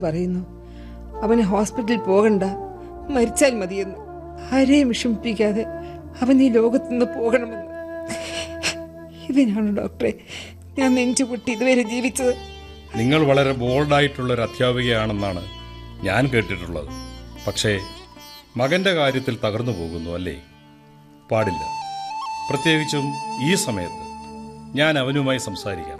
പറയുന്നു അവന് ഹോസ്പിറ്റലിൽ പോകണ്ട മരിച്ചാൽ മതിയെന്ന് ആരെയും വിഷമിപ്പിക്കാതെ അവൻ ഈ ലോകത്ത് നിന്ന് പോകണമെന്ന് ഇതിനാണ് ഡോക്ടറെ ഞാൻ നെഞ്ചു പൊട്ടി ഇതുവരെ ജീവിച്ചത് നിങ്ങൾ വളരെ ബോൾഡായിട്ടുള്ള ഒരു അധ്യാപികയാണെന്നാണ് ഞാൻ കേട്ടിട്ടുള്ളത് പക്ഷേ മകന്റെ കാര്യത്തിൽ തകർന്നു പോകുന്നു അല്ലേ പാടില്ല പ്രത്യേകിച്ചും ഈ സമയത്ത് ഞാൻ അവനുമായി സംസാരിക്കാം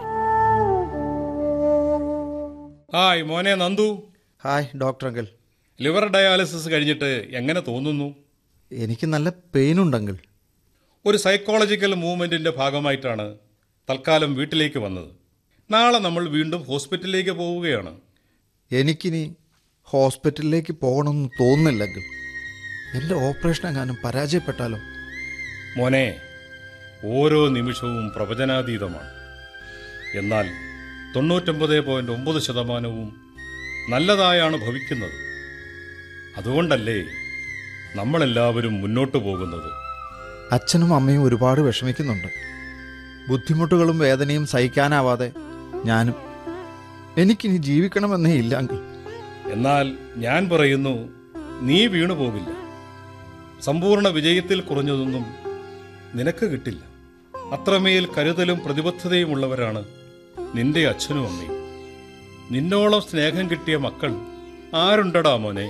ഹായ് മോനെ Nandu hi doctor uncle liver dialysis കഴിഞ്ഞിട്ട് എങ്ങനെ തോന്നുന്നു എനിക്ക് നല്ല പെയിൻ ഉണ്ട് അങ്കിൾ ഒരു സൈക്കോളജിക്കൽ മൂവ്മെന്റിന്റെ ഭാഗമായിട്ടാണ് തൽക്കാലം വീട്ടിലേക്ക് വന്നത് നാളെ നമ്മൾ വീണ്ടും ഹോസ്പിറ്റലിലേക്ക് പോവുകയാണ് എനിക്കിനി ഹോസ്പിറ്റലിലേക്ക് പോകണമെന്ന് തോന്നുന്നില്ല അങ്കിൾ എൻ്റെ ഓപ്പറേഷൻ എങ്ങാനും പരാജയപ്പെട്ടാലോ മോനെ ഓരോ നിമിഷവും പ്രവചനാതീതമാണ് എന്നാൽ തൊണ്ണൂറ്റൊമ്പത് പോയിന്റ് ഒമ്പത് ശതമാനവും നല്ലതായാണ് ഭവിക്കുന്നത് അതുകൊണ്ടല്ലേ നമ്മളെല്ലാവരും മുന്നോട്ടു പോകുന്നത് അച്ഛനും അമ്മയും ഒരുപാട് വിഷമിക്കുന്നുണ്ട് ബുദ്ധിമുട്ടുകളും വേദനയും സഹിക്കാനാവാതെ ഞാനും എനിക്കിനി ജീവിക്കണമെന്നേ ഇല്ല അങ്കിൾ എന്നാൽ ഞാൻ പറയുന്നു നീ വീണു പോകില്ല സമ്പൂർണ്ണ വിജയത്തിൽ കുറഞ്ഞതൊന്നും നിനക്ക് കിട്ടില്ല അത്രമേൽ കരുതലും പ്രതിബദ്ധതയും ഉള്ളവരാണ് നിന്റെ അച്ഛനും അമ്മയും നിന്നോളം സ്നേഹം കിട്ടിയ മക്കൾ ആരുണ്ടടാ മോനെ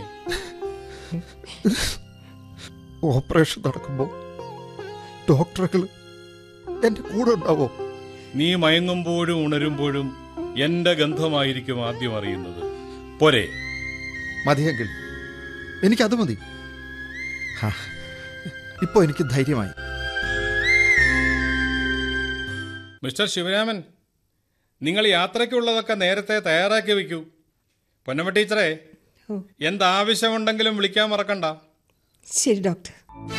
ഓപ്പറേഷൻ നടക്കുമ്പോൾ ഡോക്ടറുകൾ എൻ്റെ കൂടെ ഉണ്ടാവോ നീ മയങ്ങുമ്പോഴും ഉണരുമ്പോഴും എന്റെ ഗന്ധമായിരിക്കും ആദ്യം അറിയുന്നത് പോരെ മതിയെങ്കിൽ എനിക്കത് മതി ഹാ, ഇപ്പൊ എനിക്ക് ധൈര്യമായി മിസ്റ്റർ ശിവരാമൻ നിങ്ങൾ യാത്രയ്ക്കുള്ളതൊക്കെ നേരത്തെ തയ്യാറാക്കി വെക്കൂ പൊന്നമ്മ ടീച്ചറെ എന്താവശ്യമുണ്ടെങ്കിലും വിളിക്കാൻ മറക്കണ്ട ശരി ഡോക്ടർ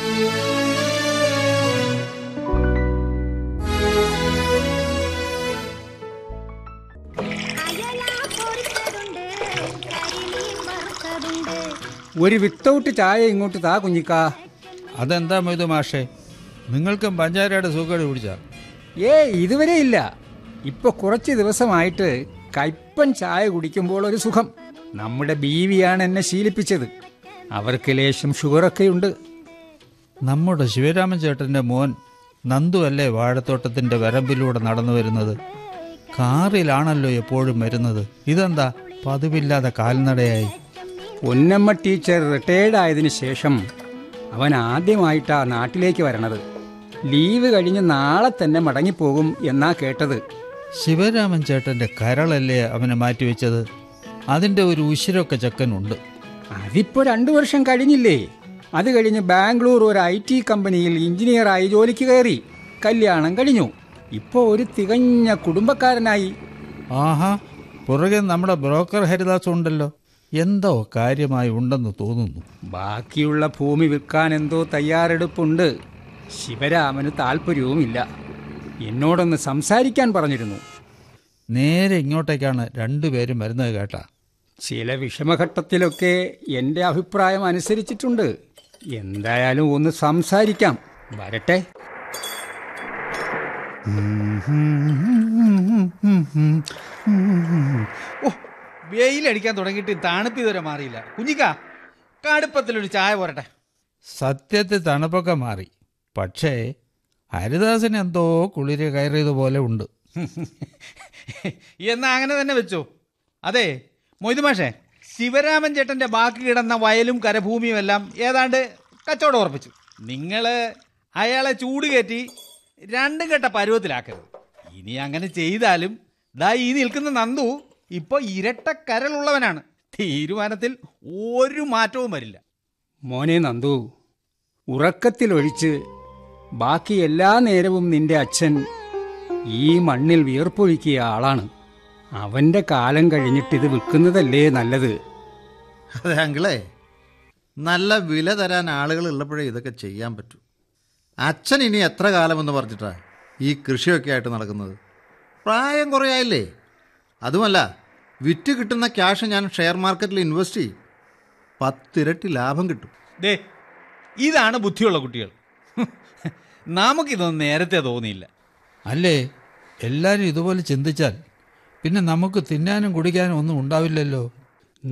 അയല പൊരിച്ചതുണ്ട് കരിമീൻ വറുത്തതുണ്ട് ഒരു വിത്തൗട്ട് ചായ ഇങ്ങോട്ട് താ കുഞ്ഞിക്കാ അതെന്താ മൊയ്തു മാഷേ നിങ്ങൾക്കും പഞ്ചാരയുടെ സുഖം പിടിച്ച ഏ ഇതുവരെ ഇല്ല ഇപ്പൊ കുറച്ച് ദിവസമായിട്ട് കയ്പൻ ചായ കുടിക്കുമ്പോൾ ഒരു സുഖം നമ്മുടെ ബീവിയാണ് എന്നെ ശീലിപ്പിച്ചത് അവർക്ക് ലേശം ഷുഗറൊക്കെയുണ്ട് നമ്മുടെ ശിവരാമൻ ചേട്ടന്റെ മോൻ നന്ദു അല്ലേ വാഴത്തോട്ടത്തിന്റെ വരമ്പിലൂടെ നടന്നു വരുന്നത് കാറിലാണല്ലോ എപ്പോഴും വരുന്നത് ഇതെന്താ പതിവില്ലാതെ കാൽനടയായി പൊന്നമ്മ ടീച്ചർ റിട്ടയേർഡ് ആയതിനു ശേഷം അവൻ ആദ്യമായിട്ടാ നാട്ടിലേക്ക് വരണത് ലീവ് കഴിഞ്ഞ് നാളെ തന്നെ മടങ്ങിപ്പോകും എന്നാ കേട്ടത് ശിവരാമൻ ചേട്ടന്റെ കരളല്ലേ അവനെ മാറ്റിവെച്ചത് അതിന്റെ ഒരു ഉശിരൊക്കെ ചെക്കനുണ്ട് അതിപ്പോ രണ്ടു വർഷം കഴിഞ്ഞില്ലേ അത് കഴിഞ്ഞ് ബാംഗ്ലൂർ ഒരു ഐ ടി കമ്പനിയിൽ എഞ്ചിനീയറായി ജോലിക്ക് കയറി കല്യാണം കഴിഞ്ഞു ഇപ്പോ ഒരു തികഞ്ഞ കുടുംബക്കാരനായി ആഹാ പുറകെ നമ്മുടെ ബ്രോക്കർ ഹരിദാസ് ഉണ്ടല്ലോ എന്തോ കാര്യമായി ഉണ്ടെന്ന് തോന്നുന്നു ബാക്കിയുള്ള ഭൂമി വിൽക്കാൻ എന്തോ തയ്യാറെടുപ്പുണ്ട് ശിവരാമന് താല്പര്യവുമില്ല എന്നോടൊന്ന് സംസാരിക്കാൻ പറഞ്ഞിരുന്നു നേരെ ഇങ്ങോട്ടേക്കാണ് രണ്ടുപേരും വരുന്നത് കേട്ടാ ചില വിഷമഘട്ടത്തിലൊക്കെ എൻ്റെ അഭിപ്രായം അനുസരിച്ചിട്ടുണ്ട് എന്തായാലും ഒന്ന് സംസാരിക്കാം വരട്ടെ ഓ വെയിലടിക്കാൻ തുടങ്ങിയിട്ട് തണുപ്പ് ഇതുവരെ മാറിയില്ല കുഞ്ഞിക്ക കടുപ്പത്തിലൊരു ചായ പോരട്ടെ സത്യത്തിൽ തണുപ്പൊക്കെ മാറി പക്ഷേ ഹരിദാസന് എന്തോ കുളിര് കയറിയതുപോലെ ഉണ്ട് എന്നാ അങ്ങനെ തന്നെ വെച്ചോ അതെ മൊയ്തു മാഷേ ശിവരാമൻ ചേട്ടന്റെ ബാക്കി കിടന്ന വയലും കരഭൂമിയും എല്ലാം ഏതാണ്ട് കച്ചവടം ഉറപ്പിച്ചു നിങ്ങള് അയാളെ ചൂട് കയറ്റി രണ്ടും കെട്ട പരുവത്തിലാക്കരുത് ഇനി അങ്ങനെ ചെയ്താലും ദാ ഈ നിൽക്കുന്ന നന്ദു ഇപ്പൊ ഇരട്ട കരളുള്ളവനാണ് തീരുമാനത്തിൽ ഒരു മാറ്റവും വരില്ല മോനെ നന്ദു ഉറക്കത്തിലൊഴിച്ച് ബാക്കി എല്ലാ നേരവും നിന്റെ അച്ഛൻ ഈ മണ്ണിൽ വിയർപ്പൊഴുക്കിയ ആളാണ് അവന്റെ കാലം കഴിഞ്ഞിട്ട് ഇത് വിൽക്കുന്നതല്ലേ നല്ലത് അതെ അങ്കിളേ നല്ല വില തരാൻ ആളുകൾ ഉള്ളപ്പോഴേ ഇതൊക്കെ ചെയ്യാൻ പറ്റൂ അച്ഛൻ ഇനി എത്ര കാലമെന്ന് പറഞ്ഞിട്ടാ ഈ കൃഷിയൊക്കെ ആയിട്ട് നടക്കുന്നത് പ്രായം കുറയായില്ലേ അതുമല്ല വിറ്റ് കിട്ടുന്ന ക്യാഷ് ഞാൻ ഷെയർ മാർക്കറ്റിൽ ഇൻവെസ്റ്റ് ചെയ്യും പത്തിരട്ടി ലാഭം കിട്ടും ദേ ഇതാണ് ബുദ്ധിയുള്ള കുട്ടികൾ നമുക്കിതൊന്നും നേരത്തെ തോന്നിയില്ല അല്ലേ എല്ലാവരും ഇതുപോലെ ചിന്തിച്ചാൽ പിന്നെ നമുക്ക് തിന്നാനും കുടിക്കാനും ഒന്നും ഉണ്ടാവില്ലല്ലോ